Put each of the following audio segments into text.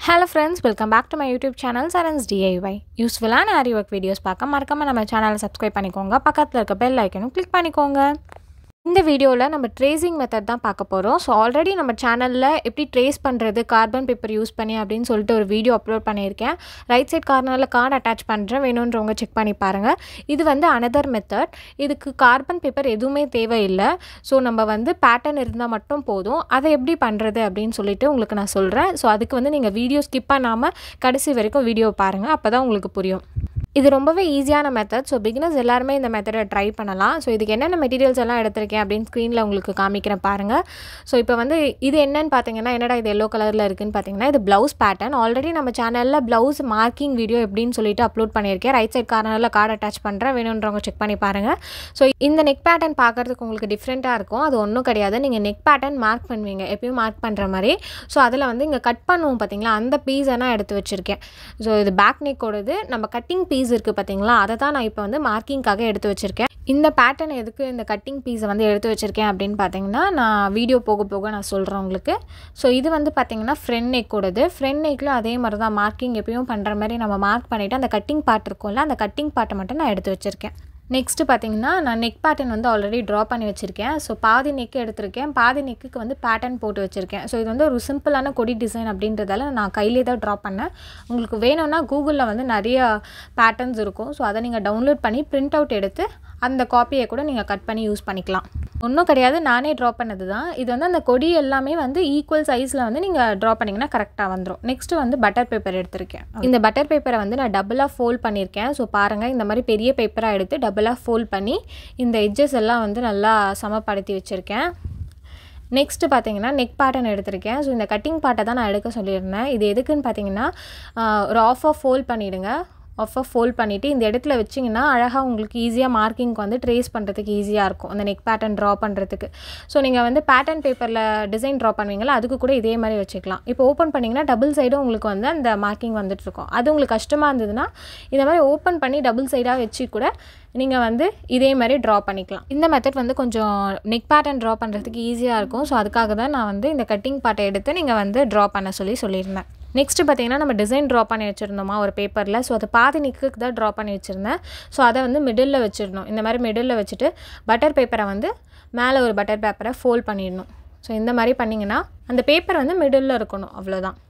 hello friends welcome back to my YouTube channel Saran's DIY யூஸ்ஃபுல்லான aari work videos பார்க்க மறக்காமல் நம்ம சேனலை சப்ஸ்கிரைப் பண்ணிக்கோங்க பக்கத்தில் இருக்க பெல் ஐக்கனும் கிளிக் பண்ணிக்கோங்க இந்த வீடியோவில் நம்ம ட்ரேசிங் மெத்தட் தான் பார்க்க போகிறோம் ஸோ ஆல்ரெடி நம்ம சேனலில் எப்படி ட்ரேஸ் பண்ணுறது கார்பன் பேப்பர் யூஸ் பண்ணி அப்படின்னு சொல்லிட்டு ஒரு வீடியோ அப்லோட் பண்ணியிருக்கேன் ரைட் சைட் கார்னரில் கார்டு அட்டாச் பண்ணுறேன் வேணுன்றவங்க செக் பண்ணி பாருங்கள் இது வந்து அனதர் மெத்தட் இதுக்கு கார்பன் பேப்பர் எதுவுமே தேவையில்லை ஸோ நம்ம வந்து பேட்டர்ன் இருந்தால் மட்டும் போதும் அதை எப்படி பண்ணுறது அப்படின்னு சொல்லிட்டு உங்களுக்கு நான் சொல்கிறேன் ஸோ அதுக்கு வந்து நீங்கள் வீடியோ ஸ்கிப் பண்ணாமல் கடைசி வரைக்கும் வீடியோ பாருங்கள் அப்போ தான் உங்களுக்கு புரியும் இது ரொம்பவே ஈஸியான மெத்தட் ஸோ பிகினர்ஸ் எல்லாருமே இந்த மெத்தடை ட்ரை பண்ணலாம் ஸோ இதுக்கு என்னென்ன மெட்டீரியல்ஸ் எல்லாம் எடுத்திருக்கேன் அப்படின்னு ஸ்க்ரீனில் உங்களுக்கு காமிக்கிறேன் பாருங்கள் ஸோ இப்போ வந்து இது என்னன்னு பார்த்தீங்கன்னா என்னடா இது எல்லோ கலரில் இருக்குன்னு பார்த்தீங்கன்னா இது ப்ளவுஸ் பேட்டர்ன் ஆல்ரெடி நம்ம சேனலில் ப்ளவுஸ் மார்க்கிங் வீடியோ எப்படின்னு சொல்லிட்டு அப்லோட் பண்ணியிருக்கேன் ரைட் சைட் கார்னரில் கார்டு அட்டாச் பண்ணுறேன் வேணுன்றவங்க செக் பண்ணி பாருங்கள் ஸோ இந்த நெக் பேட்டர்ன் பார்க்குறதுக்கு உங்களுக்கு டிஃப்ரெண்ட்டாக இருக்கும் அது ஒன்றும் கிடையாது நீங்கள் நெக் பேட்டர்ன் மார்க் பண்ணுவீங்க எப்பயும் மார்க் பண்ணுற மாதிரி ஸோ அதில் வந்து இங்கே கட் பண்ணுவோம் பார்த்தீங்களா அந்த பீஸை நான் எடுத்து வச்சுருக்கேன் ஸோ இது பேக் நெக்கோடது நம்ம கட்டிங் பீஸ் இருக்குது பார்த்தீங்களா அதை தான் நான் இப்போ வந்து மார்க்கிங்காக எடுத்து வச்சுருக்கேன் இந்த பேட்டர்ன் எதுக்கு இந்த கட்டிங் பீஸை வந்து எடுத்து வச்சுருக்கேன் அப்படின்னு பார்த்தீங்கன்னா நான் வீடியோ போக போக நான் சொல்கிறேன் உங்களுக்கு ஸோ இது வந்து பார்த்தீங்கன்னா ஃப்ரெண்ட் நெக்கோடது ஃப்ரெண்ட் நெக்கில் அதே மாதிரி தான் மார்க்கிங் எப்பயும் பண்ணுற மாதிரி நம்ம மார்க் பண்ணிவிட்டு அந்த கட்டிங் பார்ட் இருக்கும்ல அந்த கட்டிங் பார்ட்டை மட்டும் நான் எடுத்து வச்சுருக்கேன் நெக்ஸ்ட்டு பார்த்தீங்கன்னா நான் நெக் பேட்டர்ன் வந்து ஆல்ரெடி ட்ரா பண்ணி வச்சுருக்கேன் ஸோ பாதி நெக் எடுத்திருக்கேன் பாதி நெக்குக்கு வந்து பேட்டர்ன் போட்டு வச்சுருக்கேன் ஸோ இது வந்து ஒரு சிம்பிளான கொடி டிசைன் அப்படின்றதால நான் கையிலே தான் ட்ரா பண்ணேன் உங்களுக்கு வேணும்னா கூகுளில் வந்து நிறைய பேட்டர்ன்ஸ் இருக்கும் ஸோ அதை நீங்கள் டவுன்லோட் பண்ணி பிரிண்ட் அவுட் எடுத்து அந்த காப்பியை கூட நீங்கள் கட் பண்ணி யூஸ் பண்ணிக்கலாம் ஒன்றும் கிடையாது நானே ட்ரா பண்ணது தான் இது வந்து அந்த கொடி எல்லாமே வந்து ஈக்குவல் சைஸில் வந்து நீங்கள் ட்ரா பண்ணிங்கன்னா கரெக்டாக வந்துடும் நெக்ஸ்ட்டு வந்து பட்டர் பேப்பர் எடுத்திருக்கேன் இந்த பட்டர் பேப்பரை வந்து நான் டபுளாக ஃபோல்ட் பண்ணியிருக்கேன் ஸோ பாருங்கள் இந்த மாதிரி பெரிய பேப்பராக எடுத்து டபுளாக ஃபோல்ட் பண்ணி இந்த எட்ஜஸ் எல்லாம் வந்து நல்லா சமப்படுத்தி வச்சுருக்கேன் நெக்ஸ்ட்டு பார்த்தீங்கன்னா நெக் பேட்டர்ன் எடுத்திருக்கேன் ஸோ இந்த கட்டிங் பார்ட்டை தான் நான் எடுக்க சொல்லியிருந்தேன் இது எதுக்குன்னு பார்த்தீங்கன்னா ஒரு ஆஃப் ஆஃப் ஃபோல்ட் பண்ணிவிடுங்க ஆஃப் ஆஃப் ஃபோல்ட் பண்ணிவிட்டு இந்த இடத்துல வச்சிங்கன்னா அழகாக உங்களுக்கு ஈஸியாக மார்க்கிங்க்கு வந்து ட்ரேஸ் பண்ணுறதுக்கு ஈஸியாக இருக்கும் அந்த நெக் பேட்டர்ன் ட்ரா பண்ணுறதுக்கு ஸோ நீங்கள் வந்து பேட்டர்ன் பேப்பரில் டிசைன் ட்ரா பண்ணுவீங்களா அதுக்கு கூட இதே மாதிரி வச்சுக்கலாம் இப்போ ஓப்பன் பண்ணிங்கன்னா டபுள் சைடும் உங்களுக்கு வந்து அந்த மார்க்கிங் வந்துட்டுருக்கும் அது உங்களுக்கு கஷ்டமாக இருந்ததுன்னா இந்த மாதிரி ஓப்பன் பண்ணி டபுள் சைடாக வச்சு கூட நீங்கள் வந்து இதே மாதிரி ட்ரா பண்ணிக்கலாம் இந்த மெத்தட் வந்து கொஞ்சம் நெக் பேட்டர்ன் ட்ரா பண்ணுறதுக்கு ஈஸியாக இருக்கும் ஸோ அதுக்காக தான் நான் வந்து இந்த கட்டிங் பார்ட்டை எடுத்து நீங்கள் வந்து ட்ரா பண்ண சொல்லி சொல்லியிருந்தேன் நெக்ஸ்ட்டு பார்த்தீங்கன்னா நம்ம டிசைன் ட்ரா பண்ணி வச்சுருந்தோமா ஒரு பேப்பரில் ஸோ அதை பாதி நிக்குக்கு தான் ட்ரா பண்ணி வச்சுருந்தேன் ஸோ அதை வந்து மிடில் வச்சிடணும் இந்த மாதிரி மிடில் வச்சுட்டு பட்டர் பேப்பரை வந்து மேலே ஒரு பட்டர் பேப்பரை ஃபோல்ட் பண்ணிடணும் ஸோ இந்த மாதிரி பண்ணிங்கன்னா அந்த பேப்பர் வந்து மிடில் இருக்கணும் அவ்வளோதான்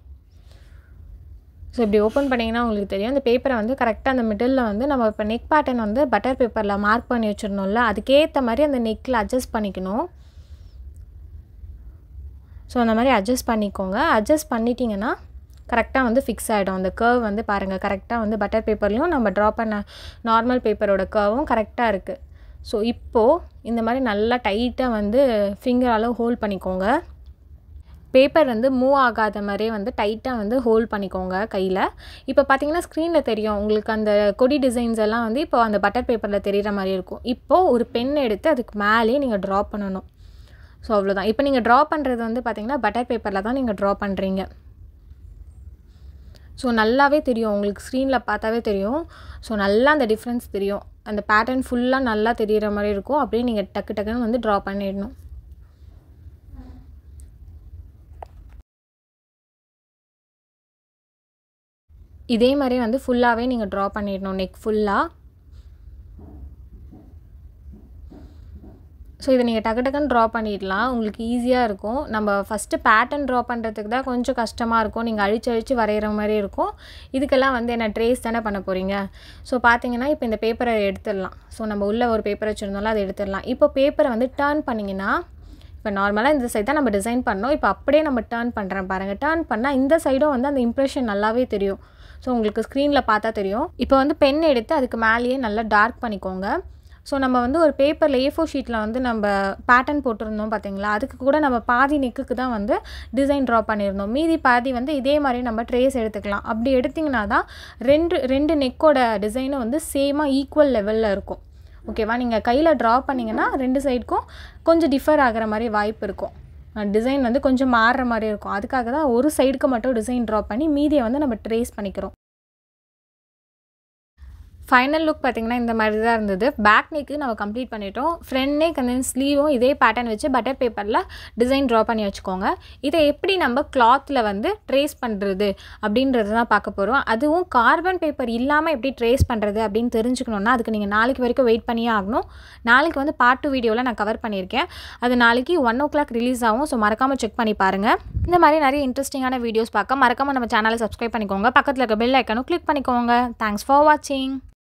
ஸோ இப்படி ஓப்பன் பண்ணிங்கன்னா உங்களுக்கு தெரியும் அந்த பேப்பரை வந்து கரெக்டாக அந்த மிடில் வந்து நம்ம இப்போ நெக் பேட்டர்ன் வந்து பட்டர் பேப்பரில் மார்க் பண்ணி வச்சிடணும்ல அதுக்கேற்ற மாதிரி அந்த நெக்கில் அட்ஜஸ்ட் பண்ணிக்கணும் ஸோ அந்த மாதிரி அட்ஜஸ்ட் பண்ணிக்கோங்க அட்ஜஸ்ட் பண்ணிட்டீங்கன்னா கரெக்டாக வந்து ஃபிக்ஸ் ஆகிடும் அந்த கர்வ் வந்து பாருங்கள் கரெக்டாக வந்து பட்டர் பேப்பர்லேயும் நம்ம ட்ரா பண்ண நார்மல் பேப்பரோட கர்வும் கரெக்டாக இருக்குது ஸோ இப்போது இந்த மாதிரி நல்லா டைட்டாக வந்து ஃபிங்கரால் ஹோல்ட் பண்ணிக்கோங்க பேப்பர் வந்து மூவ் ஆகாத மாதிரியே வந்து டைட்டாக வந்து ஹோல்ட் பண்ணிக்கோங்க கையில் இப்போ பார்த்தீங்கன்னா ஸ்க்ரீனில் தெரியும் உங்களுக்கு அந்த கொடி டிசைன்ஸ் எல்லாம் வந்து இப்போ அந்த பட்டர் பேப்பரில் தெரிகிற மாதிரி இருக்கும் இப்போது ஒரு பென் எடுத்து அதுக்கு மேலேயே நீங்கள் ட்ரா பண்ணணும் ஸோ அவ்வளோதான் இப்போ நீங்கள் ட்ரா பண்ணுறது வந்து பார்த்திங்கன்னா பட்டர் பேப்பரில் தான் நீங்கள் ட்ரா பண்ணுறீங்க ஸோ நல்லாவே தெரியும் உங்களுக்கு ஸ்க்ரீனில் பார்த்தாவே தெரியும் ஸோ நல்லா அந்த டிஃப்ரென்ஸ் தெரியும் அந்த பேட்டர்ன் ஃபுல்லாக நல்லா தெரிகிற மாதிரி இருக்கும் அப்படியே நீங்கள் டக்கு டக்குன்னு வந்து ட்ரா பண்ணிடணும் இதே மாதிரி வந்து ஃபுல்லாகவே நீங்கள் ட்ரா பண்ணிடணும் நெக் ஃபுல்லாக ஸோ இதை நீங்கள் டக்கு டக்குன்னு ட்ரா பண்ணிடலாம் உங்களுக்கு ஈஸியாக இருக்கும் நம்ம ஃபஸ்ட்டு பேட்டர்ன் ட்ரா பண்ணுறதுக்கு தான் கொஞ்சம் கஷ்டமாக இருக்கும் நீங்கள் அழிச்சு அழிச்சு வரைகிற மாதிரி இருக்கும் இதுக்கெல்லாம் வந்து என்ன ட்ரேஸ் தானே பண்ண போகிறீங்க ஸோ பார்த்தீங்கன்னா இப்போ இந்த பேப்பரை எடுத்துடலாம் ஸோ நம்ம உள்ளே ஒரு பேப்பர் வச்சுருந்தோம்ல அதை எடுத்துடலாம் இப்போ பேப்பரை வந்து டேர்ன் பண்ணிங்கன்னா இப்போ நார்மலாக இந்த சைட் தான் நம்ம டிசைன் பண்ணோம் இப்போ அப்படியே நம்ம டேர்ன் பண்ணுறேன் பாருங்கள் டேர்ன் பண்ணால் இந்த சைடும் வந்து அந்த இம்ப்ரெஷன் நல்லாவே தெரியும் ஸோ உங்களுக்கு ஸ்க்ரீனில் பார்த்தா தெரியும் இப்போ வந்து பென் எடுத்து அதுக்கு மேலேயே நல்லா டார்க் பண்ணிக்கோங்க ஸோ நம்ம வந்து ஒரு பேப்பரில் ஏ ஃபோர் ஷீட்டில் வந்து நம்ம பேட்டர்ன் போட்டிருந்தோம் பார்த்தீங்களா அதுக்கு கூட நம்ம பாதி நெக்குக்கு தான் வந்து டிசைன் ட்ரா பண்ணியிருந்தோம் மீதி பாதி வந்து இதே மாதிரி நம்ம ட்ரேஸ் எடுத்துக்கலாம் அப்படி எடுத்திங்கன்னா தான் ரெண்டு ரெண்டு நெக்கோட டிசைனும் வந்து சேமாக ஈக்குவல் லெவலில் இருக்கும் ஓகேவா நீங்கள் கையில் ட்ரா பண்ணிங்கன்னா ரெண்டு சைடுக்கும் கொஞ்சம் டிஃபர் ஆகிற மாதிரி வாய்ப்பு இருக்கும் டிசைன் வந்து கொஞ்சம் மாறுற மாதிரி இருக்கும் அதுக்காக தான் ஒரு சைடுக்கு மட்டும் டிசைன் ட்ரா பண்ணி மீதியை வந்து நம்ம ட்ரேஸ் பண்ணிக்கிறோம் ஃபைனல் லுக் பார்த்திங்கன்னா இந்த மாதிரி தான் இருந்தது பேக் நெக்கு நம்ம கம்ப்ளீட் பண்ணிட்டோம் ஃப்ரண்ட் நெக் அண்ட் தென் ஸ்லீவும் இதே பேட்டர்ன் வச்சு பட்டர் பேப்பரில் டிசைன் ட்ரா பண்ணி வச்சுக்கோங்க இதை எப்படி நம்ம கிளாத்தில் வந்து ட்ரேஸ் பண்ணுறது அப்படின்றது தான் பார்க்க போகிறோம் அதுவும் கார்பன் பேப்பர் இல்லாமல் எப்படி ட்ரேஸ் பண்ணுறது அப்படின்னு தெரிஞ்சுக்கணுன்னா அதுக்கு நீங்கள் நாளைக்கு வரைக்கும் வெயிட் பண்ணியே ஆகணும் நாளைக்கு வந்து பார்ட் டூ வீடியோவில் நான் கவர் பண்ணியிருக்கேன் அது நாளைக்கு ஒன் ஓ கிளாக் ரிலீஸ் ஆகும் ஸோ மறக்காமல் செக் பண்ணி பாருங்கள் இந்த மாதிரி நிறைய இன்ட்ரெஸ்டிங்கான வீடியோஸ் பார்க்க மறக்காமல் நம்ம சேனலை சப்ஸ்கிரைப் பண்ணிக்கோங்க பக்கத்தில் இருக்க பெல் ஐக்கனும் கிளிக் பண்ணிக்கோங்க தேங்க்ஸ் ஃபார் வாட்சிங்